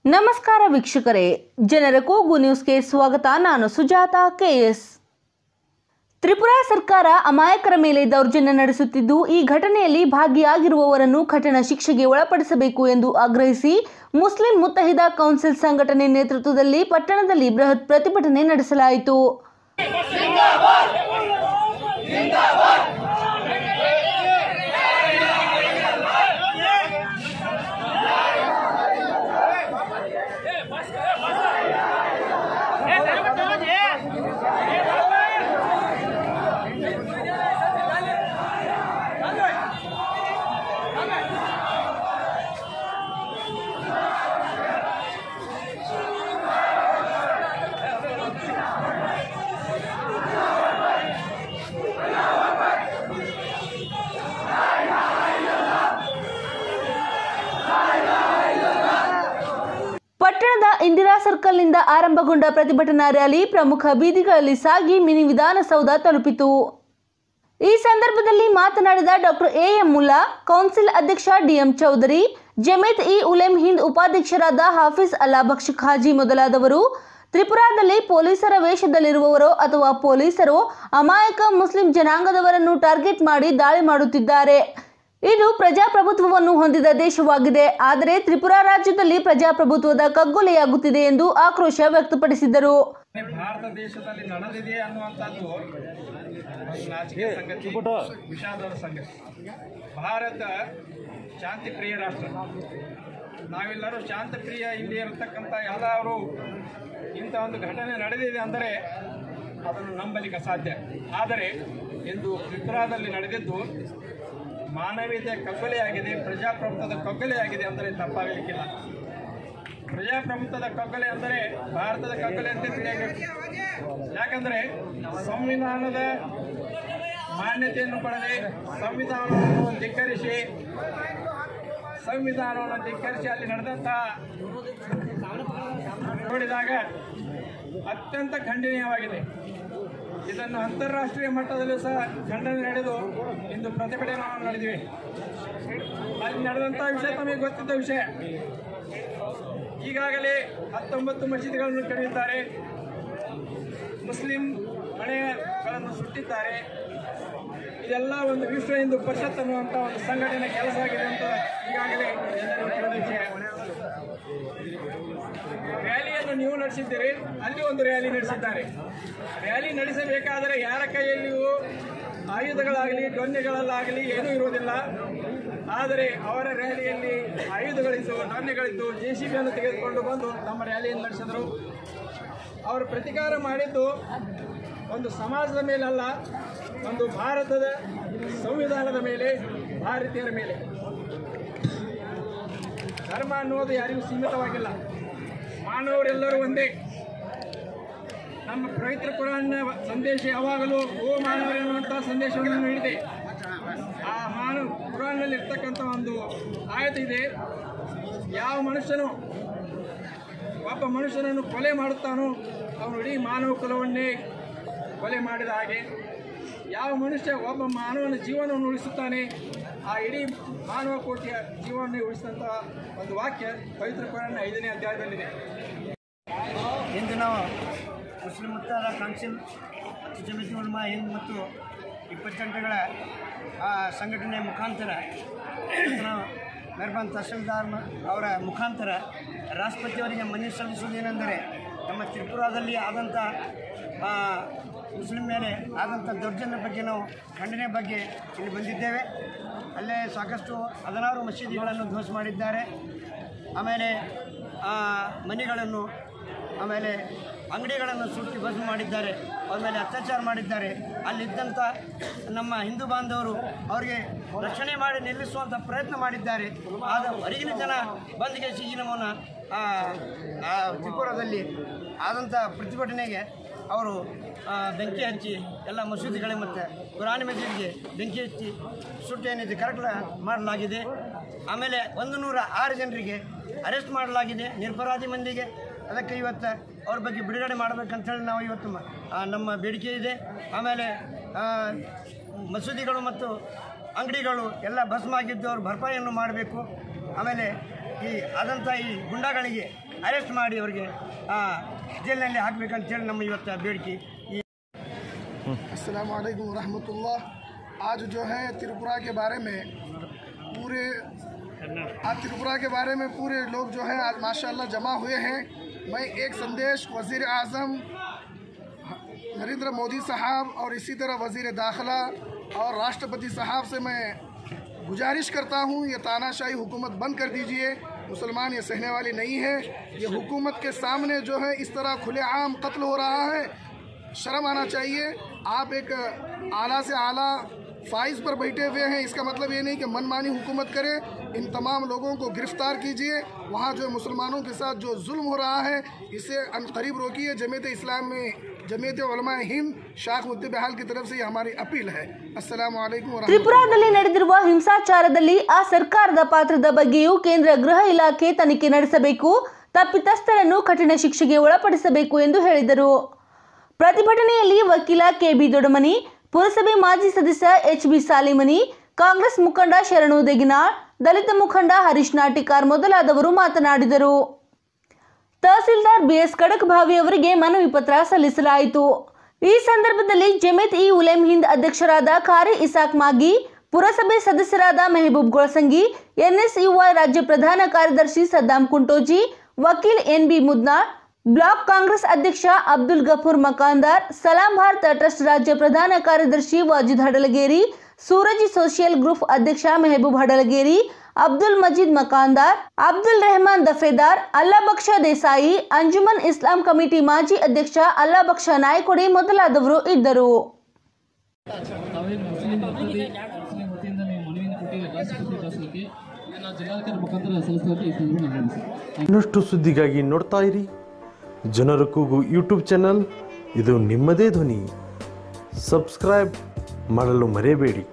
ನಮಸ್ಕಾರ ವೀಕ್ಷಕರೇ ಜನರ ಕೂಗು ನ್ಯೂಸ್ಗೆ ಸ್ವಾಗತ ನಾನು ಸುಜಾತ ಕೆಎಸ್ ತ್ರಿಪುರಾ ಸರ್ಕಾರ ಅಮಾಯಕರ ಮೇಲೆ ದೌರ್ಜನ್ಯ ನಡೆಸುತ್ತಿದ್ದು ಈ ಘಟನೆಯಲ್ಲಿ ಭಾಗಿಯಾಗಿರುವವರನ್ನು ಕಠಿಣ ಶಿಕ್ಷೆಗೆ ಒಳಪಡಿಸಬೇಕು ಎಂದು ಆಗ್ರಹಿಸಿ ಮುಸ್ಲಿಂ ಮುತ್ತಹಿದ ಕೌನ್ಸಿಲ್ ಸಂಘಟನೆ ನೇತೃತ್ವದಲ್ಲಿ ಪಟ್ಟಣದಲ್ಲಿ ಬೃಹತ್ ಪ್ರತಿಭಟನೆ ನಡೆಸಲಾಯಿತು ಪಟ್ಟಣದ ಇಂದಿರಾ ಸರ್ಕಲ್ನಿಂದ ಆರಂಭಗೊಂಡ ಪ್ರತಿಭಟನಾ ರ್ಯಾಲಿ ಪ್ರಮುಖ ಬೀದಿಗಳಲ್ಲಿ ಸಾಗಿ ಮಿನಿ ವಿಧಾನಸೌಧ ತಲುಪಿತು ಈ ಸಂದರ್ಭದಲ್ಲಿ ಮಾತನಾಡಿದ doctor A M Mulla council ಅಧ್ಯಕ್ಷ ಡಿಎಂ ಚೌಧರಿ ಜಮೇತ್ ಇ ಉಲೆಂ ಹಿಂದ್ ಉಪಾಧ್ಯಕ್ಷರಾದ ಹಾಫಿಜ್ ಅಲ್ಲಾ ಬಕ್ಷ್ ಖಾಜಿ ಮೊದಲಾದವರು ತ್ರಿಪುರಾದಲ್ಲಿ ಪೊಲೀಸರ ವೇಷದಲ್ಲಿರುವವರೋ ಅಥವಾ ಪೊಲೀಸರು ಅಮಾಯಕ ಮುಸ್ಲಿಂ ಜನಾಂಗದವರನ್ನು ಟಾರ್ಗೆಟ್ ಮಾಡಿ ದಾಳಿ ಮಾಡುತ್ತಿದ್ದಾರೆ ಇದು ಪ್ರಜಾಪ್ರಭುತ್ವವನ್ನು ಹೊಂದಿದ ದೇಶವಾಗಿದೆ ಆದರೆ ತ್ರಿಪುರಾ ರಾಜ್ಯದಲ್ಲಿ ಪ್ರಜಾಪ್ರಭುತ್ವದ ಕಗ್ಗೊಲೆಯಾಗುತ್ತಿದೆ ಎಂದು ಆಕ್ರೋಶ ವ್ಯಕ್ತಪಡಿಸಿದರು ಭಾರತ ದೇಶದಲ್ಲಿ ನಡೆದಿದೆ ಅನ್ನುವಂಥದ್ದು ಒಂದು ನಾಚಿಕೆ ಸಂಗತಿ ವಿಷಾದದ ಸಂಗತಿ ಭಾರತ ಶಾಂತಿಪ್ರಿಯ ರಾಷ್ಟ್ರ ನಾವೆಲ್ಲರೂ ಶಾಂತಿಪ್ರಿಯ ಇಲ್ಲಿ ಇರತಕ್ಕಂಥ ಎಲ್ಲರೂ ಇಂಥ ಒಂದು ಘಟನೆ ನಡೆದಿದೆ ಅಂದರೆ ಅದನ್ನು ನಂಬಲಿಕ್ಕೆ ಅಸಾಧ್ಯ ಆದರೆ ಇಂದು ತ್ರಿಪುರಾದಲ್ಲಿ ನಡೆದಿದ್ದು ಮಾನವೀಯತೆಯ ಕಗ್ಗೊಲೆಯಾಗಿದೆ ಪ್ರಜಾಪ್ರಭುತ್ವದ ಕಗ್ಗೊಲೆಯಾಗಿದೆ ಅಂದರೆ ತಪ್ಪಾಗಲಿಕ್ಕಿಲ್ಲ ಪ್ರಜಾಪ್ರಭುತ್ವದ ಕಗ್ಗೊಲೆ ಅಂದರೆ ಭಾರತದ ಕಗ್ಗೊಲೆ ಅಂತ ತಿಳಿಯಬೇಕು ಯಾಕಂದ್ರೆ ಸಂವಿಧಾನದ ಮಾನ್ಯತೆಯನ್ನು ಪಡೆದೆ ಸಂವಿಧಾನವನ್ನು ಧಿಕ್ಕರಿಸಿ ಸಂವಿಧಾನವನ್ನು ಧಿಕ್ಕರಿಸಿ ಅಲ್ಲಿ ನಡೆದಂಥ ನೋಡಿದಾಗ ಅತ್ಯಂತ ಖಂಡನೀಯವಾಗಿದೆ ಇದನ್ನು ಅಂತಾರಾಷ್ಟ್ರೀಯ ಮಟ್ಟದಲ್ಲೂ ಸಹ ಖಂಡನೆ ನಡೆದು ಇಂದು ಪ್ರತಿಭಟನೆ ನಾವು ನಡೆದಿವೆ ಅಲ್ಲಿ ನಡೆದಂಥ ವಿಷಯ ತಮಗೆ ಗೊತ್ತಿದ್ದ ವಿಷಯ ಈಗಾಗಲೇ ಹತ್ತೊಂಬತ್ತು ಮಸೀದಿಗಳನ್ನು ಕಡಿದಿದ್ದಾರೆ ಮುಸ್ಲಿಂ ಮನೆಗಳನ್ನು ಸುಟ್ಟಿದ್ದಾರೆ ಇದೆಲ್ಲ ಒಂದು ವಿಶ್ವ ಹಿಂದೂ ಪರಿಷತ್ ಅನ್ನುವಂಥ ಒಂದು ಸಂಘಟನೆ ಕೆಲಸ ಆಗಿದೆ ಅಂತ ಈಗಾಗಲೇ ಎಲ್ಲರಿಗೂ ತಿಳಿದ ವಿಷಯ ರ್ಯಾಲಿಯನ್ನು ನೀವು ನಡೆಸಿದ್ದೀರಿ ಅಲ್ಲಿ ಒಂದು ರ್ಯಾಲಿ ನಡೆಸಿದ್ದಾರೆ ರ್ಯಾಲಿ ನಡೆಸಬೇಕಾದರೆ ಯಾರ ಕೈಯಲ್ಲಿಯೂ ಆಯುಧಗಳಾಗಲಿ ಡೊನ್ನೆಗಳಲ್ಲಾಗಲಿ ಏನೂ ಇರುವುದಿಲ್ಲ ಆದರೆ ಅವರ ರ್ಯಾಲಿಯಲ್ಲಿ ಆಯುಧಗಳಿದ್ದು ಡೊನ್ನೆಗಳಿದ್ದು ಜೆ ಸಿ ಬಿಯನ್ನು ತೆಗೆದುಕೊಂಡು ಬಂದು ನಮ್ಮ ರ್ಯಾಲಿಯನ್ನು ನಡೆಸಿದರು ಅವರು ಪ್ರತಿಕಾರ ಮಾಡಿದ್ದು ಒಂದು ಸಮಾಜದ ಮೇಲಲ್ಲ ಒಂದು ಭಾರತದ ಸಂವಿಧಾನದ ಮೇಲೆ ಭಾರತೀಯರ ಮೇಲೆ ಧರ್ಮ ಅನ್ನೋದು ಯಾರಿಗೂ ಸೀಮಿತವಾಗಿಲ್ಲ ಮಾನವರೆಲ್ಲರೂ ಒಂದೇ ನಮ್ಮ ಪವಿತ್ರ ಕುರಾನ್ನ ಸಂದೇಶ ಯಾವಾಗಲೂ ಓ ಮಾನವರು ಎನ್ನುವಂಥ ಸಂದೇಶವನ್ನು ನೀಡಿದೆ ಆ ಮಾನವ ಕುರಾನ್ನಲ್ಲಿ ಇರ್ತಕ್ಕಂಥ ಒಂದು ಆಯತ ಇದೆ ಯಾವ ಮನುಷ್ಯನು ಒಬ್ಬ ಮನುಷ್ಯನನ್ನು ಕೊಲೆ ಮಾಡುತ್ತಾನೋ ಅವನು ಇಡೀ ಮಾನವ ಕುಲವನ್ನೇ ಕೊಲೆ ಮಾಡಿದ ಹಾಗೆ ಯಾವ ಮನುಷ್ಯ ಒಬ್ಬ ಮಾನವನ ಜೀವನವನ್ನು ಉಳಿಸುತ್ತಾನೆ ಆ ಇಡೀ ಮಾನವ ಕೋಟಿಯ ಜೀವನವನ್ನು ಉಳಿಸಿದಂಥ ಒಂದು ವಾಕ್ಯ ಪವಿತ್ರ ಕುರಾನ್ನ ಐದನೇ ಅಧ್ಯಾಯದಲ್ಲಿದೆ ಇಂದು ನಾವು ಮುಸ್ಲಿಂ ಮುತ್ತಾರ ಕೌನ್ಸಿಲ್ ಜಮಿತಿ ಉಲ್ಮಾ ಹಿಂದ್ ಮತ್ತು ಇಪ್ಪತ್ತೆಂಟುಗಳ ಆ ಸಂಘಟನೆ ಮುಖಾಂತರ ಇವತ್ತು ನಾವು ಮೆಹರ್ಬಾನ್ ತಹಸೀಲ್ದಾರ್ ಮ- ಅವರ ಮುಖಾಂತರ ರಾಷ್ಟ್ರಪತಿಯವರಿಗೆ ಮನವಿ ಸಲ್ಲಿಸುವುದೇನೆಂದರೆ ನಮ್ಮ ತ್ರಿಪುರಾದಲ್ಲಿ ಆದಂಥ ಆ, ಮುಸ್ಲಿಂ ಮೇಲೆ ಆದಂಥ ದೌರ್ಜನ್ಯ ಬಗ್ಗೆ ನಾವು ಖಂಡನೆ ಬಗ್ಗೆ ಇಲ್ಲಿ ಬಂದಿದ್ದೇವೆ ಅಲ್ಲೇ ಸಾಕಷ್ಟು ಹದಿನಾರು ಮಸೀದಿಗಳನ್ನು ಧ್ವಂಸ ಮಾಡಿದ್ದಾರೆ ಆಮೇಲೆ ಆ, ಮನೆಗಳನ್ನು ಆಮೇಲೆ ಅಂಗಡಿಗಳನ್ನು ಸುಟ್ಟಿ ಬಸ್ ಮಾಡಿದ್ದಾರೆ ಅವ್ರ ಮೇಲೆ ಅತ್ಯಾಚಾರ ಮಾಡಿದ್ದಾರೆ ಅಲ್ಲಿದ್ದಂಥ ನಮ್ಮ ಹಿಂದೂ ಬಾಂಧವರು ಅವರಿಗೆ ರಕ್ಷಣೆ ಮಾಡಿ ನಿಲ್ಲಿಸುವಂಥ ಪ್ರಯತ್ನ ಮಾಡಿದ್ದಾರೆ ಆದ ಹೊರಗಿನ ಜನ ಬಂದ್ಗೆ ಈ ನಮ್ಮನ್ನು ತ್ರಿಪುರದಲ್ಲಿ ಆದಂಥ ಪ್ರತಿಭಟನೆಗೆ ಅವರು ಆ, ಬೆಂಕಿ ಹಚ್ಚಿ ಎಲ್ಲ ಮಸೂದಿಗಳಿಗೆ ಮತ್ತು ಕುರಾನಿ ಮಸೀದಿಗೆ ಬೆಂಕಿ ಹಚ್ಚಿ ಸುಟ್ಟು ಏನಿದೆ ಕರೆಕ್ಟ್ ಮಾಡಲಾಗಿದೆ ಆಮೇಲೆ ಒಂದು ನೂರ ಆರು ಜನರಿಗೆ ಅರೆಸ್ಟ್ ಮಾಡಲಾಗಿದೆ ನಿರಪರಾಧಿ ಮಂದಿಗೆ ಅದಕ್ಕೆ ಇವತ್ತು ಅವ್ರ ಬಗ್ಗೆ ಬಿಡುಗಡೆ ಮಾಡಬೇಕಂತೇಳಿ ನಾವು ಇವತ್ತು ಮ- ಆ, ನಮ್ಮ ಬೇಡಿಕೆ ಇದೆ ಆಮೇಲೆ ಆ, ಮಸೂದಿಗಳು ಮತ್ತು ಅಂಗಡಿಗಳು ಎಲ್ಲ ಭಸ್ಮ ಆಗಿದ್ದು ಅವ್ರು ಭರ್ಪಾಯಿಯನ್ನು ಮಾಡಬೇಕು ಆಮೇಲೆ ಈ ಆದಂಥ ಈ ಗುಂಡಗಳಿಗೆ ಅರೆಸ್ಟ್ ಮಾಡಿ ಅವರಿಗೆ ಜೈಲಿನಲ್ಲಿ ಹಾಕಬೇಕಂತೇಳಿ ನಮ್ಮ ಇವತ್ತು ಬೇಡಿಕೆ ಈ अस्सलाम वालेकुम रहमतुल्लाह आज जो है त्रिपुरा के बारे में पूरे आज त्रिपुरा के बारे में पूरे लोग जो है आज माशाल्लाह जमा हुए हैं मैं एक संदेश वज़ीर आज़म नरेंद्र मोदी साहब और इसी तरह वज़ीर दाखिला और राष्ट्रपति साहब से मैं गुजारिश करता हूँ ये तानाशाही हुकूमत बंद कर दीजिए मुसलमान ये सहने वाली नहीं है ये हुकूमत के सामने जो है इस तरह खुलेआम कत्ल हो रहा है शर्म आना चाहिए आप एक आला से आला फाइज पर बैठे हुए हैं इसका मतलब ये नहीं कि मनमानी हुकूमत करें इन तमाम लोगों को गिरफ्तार कीजिए वहाँ जो मुसलमानों के साथ जो जुल्म हो रहा है इसे करीब रोकिए जमीयत इस्लाम में जमीयत उलमा हिंद शाख मुद्दे बहाल की तरफ से ये हमारी अपील है अस्सलाम वालेकुम व रहमतुल्लाह। ತ್ರಿಪುರಾದಲ್ಲಿ ನಡೆದಿರುವ ಹಿಂಸಾಚಾರದಲ್ಲಿ ಆ ಸರ್ಕಾರದ ಪಾತ್ರದ ಬಗ್ಗೆಯೂ ಕೇಂದ್ರ ಗೃಹ ಇಲಾಖೆ ತನಿಖೆ ನಡೆಸಬೇಕು ತಪ್ಪಿತಸ್ಥರನ್ನು ಕಠಿಣ ಶಿಕ್ಷೆಗೆ ಒಳಪಡಿಸಬೇಕು ಎಂದು ಹೇಳಿದರು ಪ್ರತಿಭಟನೆಯಲ್ಲಿ ವಕೀಲ ಕೆಬಿ ದೊಡಮನಿ ಪುರಸಭೆ ಮಾಜಿ ಸದಸ್ಯ ಎಚ್ ಬಿ ಸಾಲಿಮನಿ ಕಾಂಗ್ರೆಸ್ ಮುಖಂಡ ಶರಣು ದೆಗಿನಾಳ್ ದಲಿತ ಮುಖಂಡ ಹರೀಶ್ ನಾಟಿಕಾರ್ ಮೊದಲಾದವರು ಮಾತನಾಡಿದರು ತಹಸೀಲ್ದಾರ್ ಬಿಎಸ್ ಖಡಕ್ಭಾವಿ ಅವರಿಗೆ ಮನವಿ ಪತ್ರ ಸಲ್ಲಿಸಲಾಯಿತು ಈ ಸಂದರ್ಭದಲ್ಲಿ ಜಮೇತ್ ಇ ಉಲೆಂ ಹಿಂದ್ ಅಧ್ಯಕ್ಷರಾದ ಖಾರಿ ಇಸಾಕ್ ಮಾಗಿ ಪುರಸಭೆ ಸದಸ್ಯರಾದ ಮೆಹಬೂಬ್ ಗೊಳಸಂಗಿ ಎನ್ಎಸ್ಯುಐ ರಾಜ್ಯ ಪ್ರಧಾನ ಕಾರ್ಯದರ್ಶಿ Saddam Kuntoji Vakil N B Mudnal block Congress ಅಧ್ಯಕ್ಷ ಅಬ್ದುಲ್ ಗಫೂರ್ ಮಕಾಂದಾರ್ ಸಲಾಂ ಭಾರತ ಟ್ರಸ್ಟ್ ರಾಜ್ಯ ಪ್ರಧಾನ ಕಾರ್ಯದರ್ಶಿ ವಾಜಿದ್ ಹಡಲಗೇರಿ ಸೂರಜ್ ಸೋಷಿಯಲ್ ಗ್ರೂಪ್ ಅಧ್ಯಕ್ಷ ಮೆಹಬೂಬ್ ಹಡಲಗೇರಿ ಅಬ್ದುಲ್ ಮಜೀದ್ ಮಕಾಂದಾರ್ ಅಬ್ದುಲ್ ರೆಹಮಾನ್ ದಫೇದಾರ್ ಅಲ್ಲಾಬಕ್ಷ ದೇಸಾಯಿ ಅಂಜುಮನ್ ಇಸ್ಲಾಂ ಕಮಿಟಿ ಮಾಜಿ ಅಧ್ಯಕ್ಷ ಅಲ್ಲಾಬಕ್ಷ ನಾಯ್ಕೊಡಿ ಮೊದಲಾದವರು ಇದ್ದರು ತಾವೇನು ಮುಸ್ಲಿಂ ವೃತ್ತದಿ ಮುಸ್ಲಿಂ ವತಿಯಿಂದ ನೀವು ಮನವಿಯನ್ನು ಕೊಟ್ಟಿದ್ದೀರಿ ರಾಷ್ಟ್ರಪತಿ ಕಳಿಸಲಿಕ್ಕೆ ಇದನ್ನು ಜಿಲ್ಲಾಧಿಕಾರಿ ಮುಖಾಂತರ ಸಲ್ಲಿಸುವಂತೆ ಈ ಸಂದರ್ಭ ನಾನು ಹೇಳಿದೆ ಇನ್ನಷ್ಟು ಸುದ್ದಿಗಾಗಿ ನೋಡ್ತಾ ಇರಿ ಜನರ ಕೂಗು ಯೂಟ್ಯೂಬ್ ಚಾನಲ್ ಇದು ನಿಮ್ಮದೇ ಧ್ವನಿ ಸಬ್ಸ್ಕ್ರೈಬ್ ಮಾಡಲು ಮರೆಯಬೇಡಿ